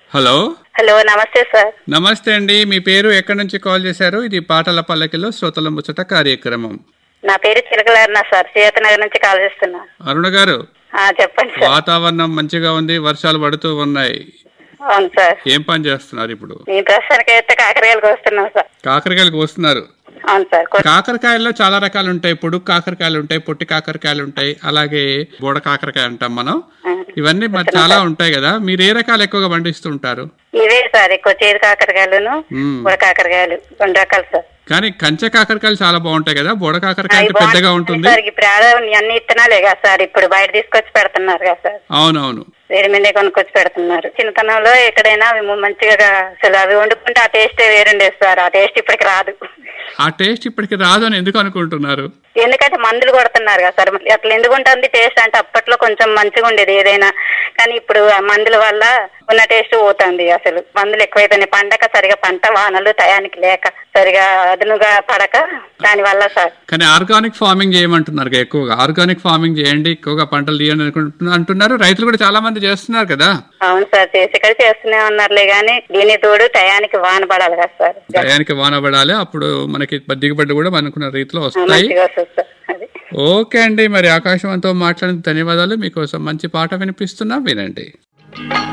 Hello hello నమస్తే sir నమస్తే అండి మీ పేరు ఎక్కడి నుంచి కాల్ చేశారు ఇది పాటల పల్లకిలో శ్రోతల ముచ్చట కార్యక్రమం నా పేరు చిలకలారిన సార్ సీతనగర్ నుంచి కాల్ చేస్తున్నా అరుణ గారు ఆ, చెప్పండి సార్ వాతావరణం మంచిగా ఉంది వర్షాలు పడుతూ ఉన్నాయి అవును సార్ ఏం పని చేస్తున్నారు ఇప్పుడు మీ ప్రస్తుతానికి అయితే కాకరకాయలకు వస్తున్నాం సార్ కాకరకాయలకు వస్తున్నారు అవును సార్ కొ- కాకరకాయల్లో చాలా రకాలు ఉంటాయి పొడుగు కాకరకాయలు ఉంటాయి పొట్టి కాకరకాయలు ఉంటాయి అలాగే బోడ కాకరకాయ అంటాం మనం ఇవన్నీ మరి చాలా ఉంటాయి కదా మీరు ఏ రకాలు ఎక్కువగా పండిస్తుంటారు ఇవే సార్ ఎక్కువ చేదు కాకరకాయలును మ్మ్. బుడ కాకరకాయలు రెండు రకాలు సార్ కానీ కంచె కాకరకాయలు చాలా బాగుంటాయి కదా బోడ కాకరకాయ అవి అంటే పెద్దగా బాగుంటాయి ఉంటుంది సార్ ఇప్పుడు ఆడ అన్ని ఇత్తనాలే కదా సార్ ఇప్పుడు బయట తీసుకొచ్చి పెడుతున్నారు కదా సార్ అవునవును వేడి మీదే కొనుక్కొచ్చి పెడుతున్నారు చిన్నతనంలో ఎక్కడైనా అవి మంచిగా అసలు అవి వండుకుంటే ఆ టేస్టే వేరుండేది సార్ ఆ టేస్ట్ ఇప్పటికి రాదు ఆ టేస్ట్ ఇప్పటికి రాదు అని ఎందుకు అనుకుంటున్నారు ఎందుకంటే మందులు కొడుతున్నారు కదా సార్ అట్లా ఎందుకు ఉంటుంది టేస్ట్ అంటే అప్పట్లో కొంచెం మంచిగా ఉండేది ఏదైనా కానీ ఇప్పుడు ఆ మందుల వల్ల ఉన్న టేస్ట్ పోతుంది అసలు మందులు ఎక్కువైపోయినాయి పండక సరిగా పంట వానలు టయానికి లేక సరిగా అదునుగా పడక దాని వల్ల సార్ కానీ ఆర్గానిక్ ఫార్మింగ్ చేయమంటున్నారు కదా ఎక్కువగా ఆర్గానిక్ ఫార్మింగ్ చేయండి ఎక్కువగా పంటలు తీయండి అనుకుంటున్నా అంటున్నారు రైతులు కూడా చాలా మంది చేస్తున్నారు కదా అవును సార్ చేసి ఇక్కడ చేస్తూనే ఉన్నారులే కానీ దీని తోడు టయానికి వాన పడాలి కదా సార్ టయానికి వాన పడాలి అప్పుడు మనకి దిగుబడి కూడా అనుకున్న రీతిలో వస్తాయి మంచిగా వస్తుంది సార్ అది ఓకే అండి మరి ఆకాశవంతో మాట్లాడిన ధన్యవాదాలు మీకోసం మంచి పాట వినిపిస్తున్నా వినండి